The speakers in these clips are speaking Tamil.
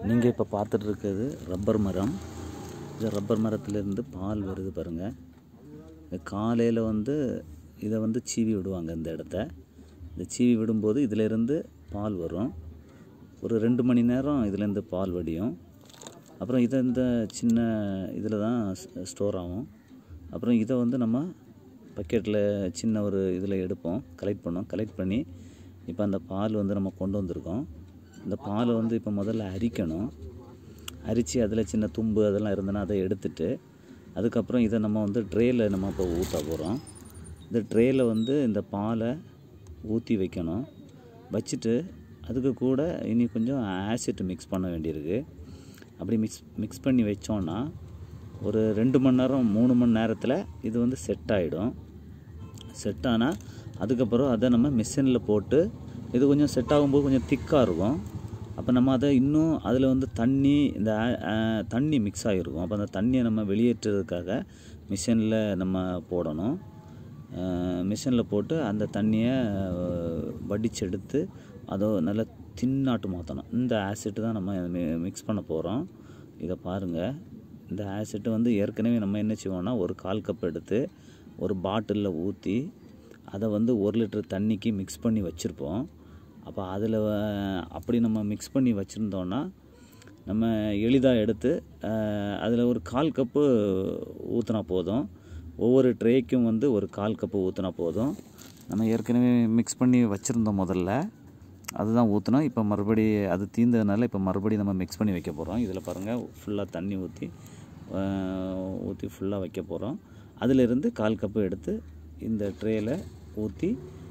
நீங்கள் இப்போ பார்த்துட்டு இருக்கிறது ரப்பர் மரம் இந்த ரப்பர் மரத்துலேருந்து பால் வருது பாருங்கள் காலையில் வந்து இதை வந்து சீவி விடுவாங்க இந்த இடத்த இந்த சீவி விடும்போது இதிலேருந்து பால் வரும் ஒரு ரெண்டு மணி நேரம் இதுலேருந்து பால் வடியும் அப்புறம் இதை இந்த சின்ன இதில் தான் ஸ்டோர் ஆகும் அப்புறம் இதை வந்து நம்ம பக்கெட்டில் சின்ன ஒரு இதில் எடுப்போம் கலெக்ட் பண்ணோம் கலெக்ட் பண்ணி இப்போ அந்த பால் வந்து நம்ம கொண்டு வந்திருக்கோம் இந்த பாலை வந்து இப்போ முதல்ல அரிக்கணும் அரித்து அதில் சின்ன தும்பு அதெல்லாம் இருந்ததுன்னா அதை எடுத்துட்டு அதுக்கப்புறம் இதை நம்ம வந்து ட்ரேயில் நம்ம இப்போ ஊற்ற போகிறோம் இந்த ட்ரேயில் வந்து இந்த பாலை ஊற்றி வைக்கணும் வச்சுட்டு அதுக்கு கூட இனி கொஞ்சம் ஆசிட் மிக்ஸ் பண்ண வேண்டியிருக்கு அப்படி மிக்ஸ் மிக்ஸ் பண்ணி வச்சோன்னா ஒரு ரெண்டு மணி நேரம் மூணு மணி நேரத்தில் இது வந்து செட் ஆகிடும் செட் ஆனால் அதுக்கப்புறம் அதை நம்ம மிஷினில் போட்டு இது கொஞ்சம் செட் ஆகும்போது கொஞ்சம் திக்காக இருக்கும் அப்போ நம்ம அதை இன்னும் அதில் வந்து தண்ணி இந்த ஆ- ஆ- தண்ணி மிக்ஸ் ஆகிருக்கும் அப்போ அந்த தண்ணியை நம்ம வெளியேற்றுறதுக்காக மிஷினில் நம்ம போடணும் மிஷினில் போட்டு அந்த தண்ணியை வடிச்செடுத்து அதை நல்லா தின்னாட்டு மாற்றணும் இந்த ஆசிட் தான் நம்ம மிக்ஸ் பண்ண போகிறோம் இதை பாருங்கள் இந்த ஆசிட் வந்து ஏற்கனவே நம்ம என்ன செய்வோம்னா ஒரு கால் கப் எடுத்து ஒரு பாட்டிலில் ஊற்றி அதை வந்து ஒரு லிட்டர் தண்ணிக்கு மிக்ஸ் பண்ணி வச்சுருப்போம் அப்போ அதில் அப்படி நம்ம மிக்ஸ் பண்ணி வச்சுருந்தோன்னா நம்ம எளிதாக எடுத்து அதில் ஒரு கால் கப்பு ஊற்றினா போதும் ஒவ்வொரு ட்ரேக்கும் வந்து ஒரு கால் கப்பு ஊற்றினா போதும் நம்ம ஏற்கனவே மிக்ஸ் பண்ணி வச்சுருந்தோம் முதல்ல அதுதான் ஊற்றினோம் இப்போ மறுபடி அது தீர்ந்ததுனால இப்போ மறுபடி நம்ம மிக்ஸ் பண்ணி வைக்க போகிறோம் இதில் பாருங்கள் ஃபுல்லாக தண்ணி ஊற்றி ஊற்றி ஃபுல்லாக வைக்க போகிறோம் அதிலிருந்து கால் கப்பு எடுத்து இந்த ட்ரேயில் ஊற்றி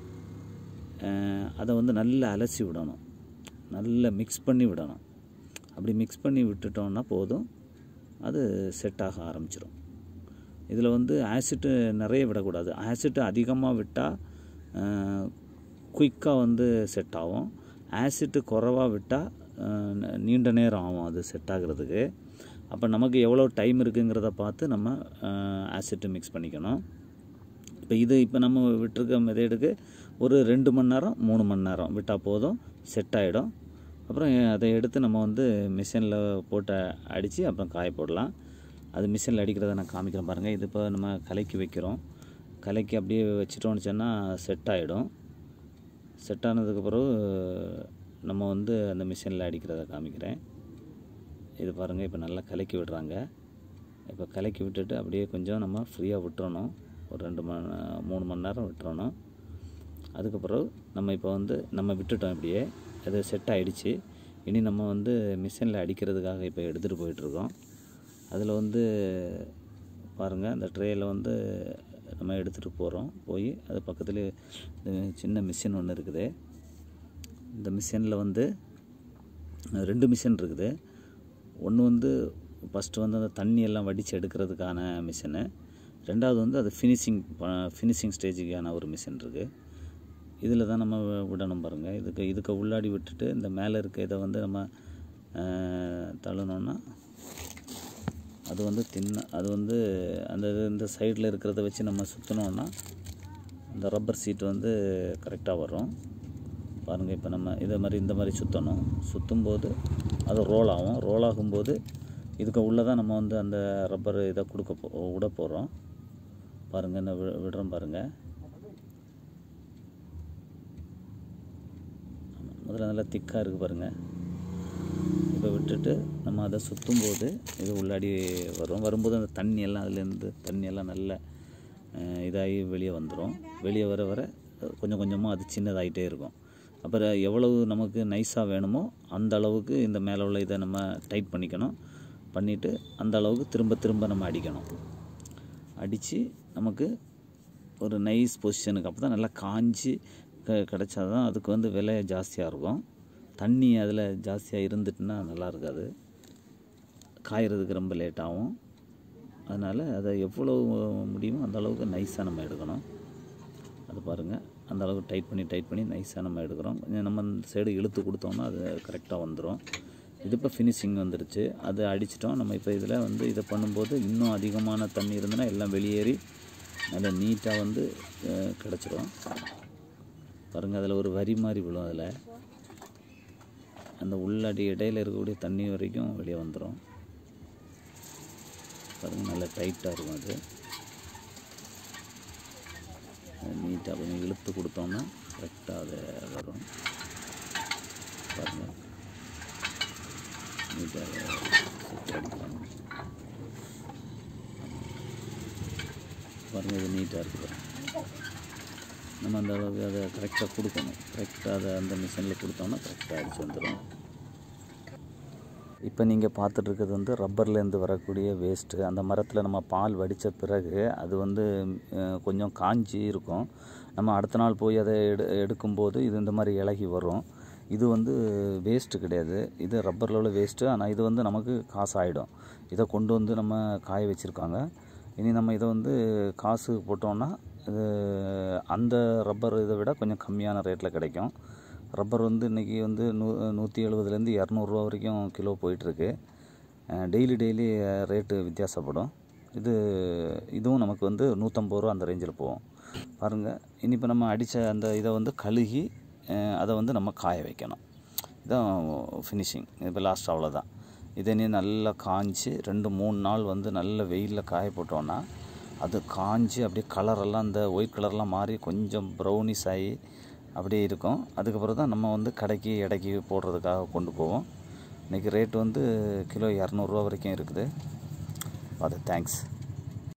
அதை வந்து நல்லா அலசி விடணும் நல்லா மிக்ஸ் பண்ணி விடணும் அப்படி மிக்ஸ் பண்ணி விட்டுட்டோம்னா போதும் அது செட் ஆக ஆரம்பிச்சிடும் இதில் வந்து ஆசிட்டு நிறைய விடக்கூடாது ஆசிட்டு அதிகமாக விட்டால் குயிக்காக வந்து செட் ஆகும் ஆசிட்டு குறைவா விட்டால் நீண்ட நேரம் ஆகும் அது செட் ஆகிறதுக்கு அப்போ நமக்கு எவ்வளோ டைம் இருக்குங்கிறத பார்த்து நம்ம ஆசிட்டு மிக்ஸ் பண்ணிக்கணும் இப்போ இது இப்போ நம்ம விட்டுருக்க மெதேடுக்கு ஒரு ரெண்டு மணி நேரம் மூணு மணி நேரம் விட்டால் போதும் செட் ஆகிடும் அப்புறம் அதை எடுத்து நம்ம வந்து மிஷினில் போட்டு அடித்து அப்புறம் காய போடலாம் அது மிஷினில் அடிக்கிறத நான் காமிக்கிறேன் பாருங்கள் இது இப்போ நம்ம கலக்கி வைக்கிறோம் கலக்கி அப்படியே வச்சிட்டோம்னு சொன்னால் செட் ஆகிடும் செட் ஆனதுக்கு பிறகு நம்ம வந்து அந்த மிஷினில் அடிக்கிறத காமிக்கிறேன் இது பாருங்கள் இப்போ நல்லா கலக்கி விடுறாங்க இப்போ கலக்கி விட்டுட்டு அப்படியே கொஞ்சம் நம்ம ஃப்ரீயாக விட்டுறணும் ஒரு ரெண்டு மணி மூணு மணி நேரம் விட்டுறணும் அதுக்கப்புறம் நம்ம இப்போ வந்து நம்ம விட்டுட்டோம் இப்படியே அது செட் ஆகிடுச்சு இனி நம்ம வந்து மிஷினில் அடிக்கிறதுக்காக இப்போ எடுத்துகிட்டு போயிட்டுருக்கோம் அதில் வந்து பாருங்கள் அந்த ட்ரேயில் வந்து நம்ம எடுத்துகிட்டு போகிறோம் போய் அது பக்கத்துலேயே சின்ன மிஷின் ஒன்று இருக்குது இந்த மிஷினில் வந்து ரெண்டு மிஷின் இருக்குது ஒன்று வந்து ஃபஸ்ட்டு வந்து அந்த தண்ணி எல்லாம் வடித்து எடுக்கிறதுக்கான மிஷினு ரெண்டாவது வந்து அது ஃபினிஷிங் ஃபினிஷிங் ஸ்டேஜுக்கான ஒரு மிஷின் இருக்குது இதில் தான் நம்ம வி- விடணும் பாருங்கள் இதுக்கு இதுக்கு உள்ளாடி விட்டுட்டு இந்த மேலே இருக்க இதை வந்து நம்ம அஹ், தள்ளணும்னா அது வந்து தின்ன அது வந்து அந்த இது இந்த சைடில் இருக்கிறத வச்சு நம்ம சுற்றினோன்னா இந்த ரப்பர் சீட் வந்து கரெக்டாக வரும் பாருங்கள் இப்போ நம்ம இதை மாதிரி இந்த மாதிரி சுற்றணும் சுற்றும்போது அது ரோல் ஆகும் ரோல் ஆகும்போது இதுக்கு உள்ளே தான் நம்ம வந்து அந்த ரப்பர் இதை கொடுக்க போ விட போகிறோம் பாருங்கள் இந்த வி- விடுறோம் பாருங்கள் முதல்ல நல்லா திக்காக இருக்குது பாருங்கள் இப்போ விட்டுட்டு நம்ம அதை சுற்றும்போது இது உள்ளாடி வரும் வரும்போது அந்த தண்ணி எல்லாம் அதுலேருந்து தண்ணி எல்லாம் நல்ல அஹ், இதாகி வெளியே வந்துடும் வெளியே வர வர கொஞ்சம் கொஞ்சமாக அது சின்னதாகிட்டே இருக்கும் அப்புறம் எவ்வளவு நமக்கு நைஸாக வேணுமோ அந்த அளவுக்கு இந்த மேலே உள்ள இதை நம்ம டைட் பண்ணிக்கணும் பண்ணிவிட்டு அந்த அளவுக்கு திரும்ப திரும்ப நம்ம அடிக்கணும் அடித்து நமக்கு ஒரு நைஸ் பொசிஷனுக்கு அப்போ தான் நல்லா காஞ்சி க கிடச்சா தான் அதுக்கு வந்து விலை ஜாஸ்தியாக இருக்கும் தண்ணி அதில் ஜாஸ்தியாக இருந்துட்டுனா நல்லா இருக்காது காயறதுக்கு ரொம்ப லேட் ஆகும் அதனால் அதை எவ்வளோ முடியுமோ அந்த அளவுக்கு நைஸாக நம்ம எடுக்கணும் அது பாருங்கள் அந்த அளவுக்கு டைட் பண்ணி டைட் பண்ணி நைஸாக நம்ம எடுக்கிறோம் கொஞ்சம் நம்ம அந்த சைடு இழுத்து கொடுத்தோம்னா அது கரெக்டாக வந்துடும் இது இப்போ ஃபினிஷிங் வந்துருச்சு அது அடிச்சிட்டோம் நம்ம இப்போ இதில் வந்து இதை பண்ணும்போது இன்னும் அதிகமான தண்ணி இருந்ததுன்னா எல்லாம் வெளியேறி நல்லா நீட்டாக வந்து அஹ், கிடச்சிரும் பாருங்கள் அதில் ஒரு வரி மாதிரி விழும் அதில் அந்த உள்ளடி இடையில இருக்கக்கூடிய தண்ணி வரைக்கும் வெளியே வந்துடும் பாருங்கள் நல்லா டைட்டாக இருக்கும் அது நீட்டாக கொஞ்சம் இழுத்து கொடுத்தோம்னா கரெக்டாக அது வரும் பாருங்கள் நீட்டாக சுற்றி அடிக்கலாம் பாருங்கள் இது நீட்டாக இருக்குது நம்ம அந்த அளவுக்கு அதை கரெக்டாக கொடுக்கணும் கரெக்டாக அதை அந்த மிஷினில் கொடுத்தோம்னா கரெக்டாக அடிச்சு வந்துடும் இப்போ நீங்கள் பார்த்துட்ருக்கிறது வந்து ரப்பர்லேருந்து வரக்கூடிய வேஸ்ட்டு அந்த மரத்தில் நம்ம பால் வடித்த பிறகு அது வந்து அஹ், கொஞ்சம் காஞ்சி இருக்கும் நம்ம அடுத்த நாள் போய் அதை எடு எடுக்கும்போது இது இந்த மாதிரி இலகி வரும் இது வந்து வேஸ்ட்டு கிடையாது இது ரப்பரில் உள்ள வேஸ்ட்டு ஆனால் இது வந்து நமக்கு காசு ஆகிடும் இதை கொண்டு வந்து நம்ம காய வச்சுருக்காங்க இனி நம்ம இதை வந்து காசு போட்டோம்னா இது அந்த ரப்பர் இதை விட கொஞ்சம் கம்மியான ரேட்டில் கிடைக்கும் ரப்பர் வந்து இன்றைக்கி வந்து நூ நூற்றி எழுபதுலேருந்து இரநூறுவா வரைக்கும் கிலோ போயிட்டுருக்கு டெய்லி டெய்லி ரேட்டு வித்தியாசப்படும் இது இதுவும் நமக்கு வந்து நூற்றம்பது ரூபா அந்த ரேஞ்சில் போகும் பாருங்கள் இனி இப்போ நம்ம அடித்த அந்த இதை வந்து கழுகி அஹ், அதை வந்து நம்ம காய வைக்கணும் இதான் ஃபினிஷிங் இப்போ லாஸ்ட் அவ்வளோதான் இதை நீ நல்லா காஞ்சி ரெண்டு மூணு நாள் வந்து நல்ல வெயிலில் காய போட்டோன்னா அது காஞ்சி அப்படியே கலரெல்லாம் இந்த ஒயிட் கலர்லாம் மாறி கொஞ்சம் ப்ரௌனிஷ் ஆகி அப்படியே இருக்கும் அதுக்கப்புறம் தான் நம்ம வந்து கடைக்கு எடைக்கு போடுறதுக்காக கொண்டு போவோம் இன்றைக்கி ரேட் வந்து கிலோ இரநூறுவா வரைக்கும் இருக்குது அது தேங்க்ஸ்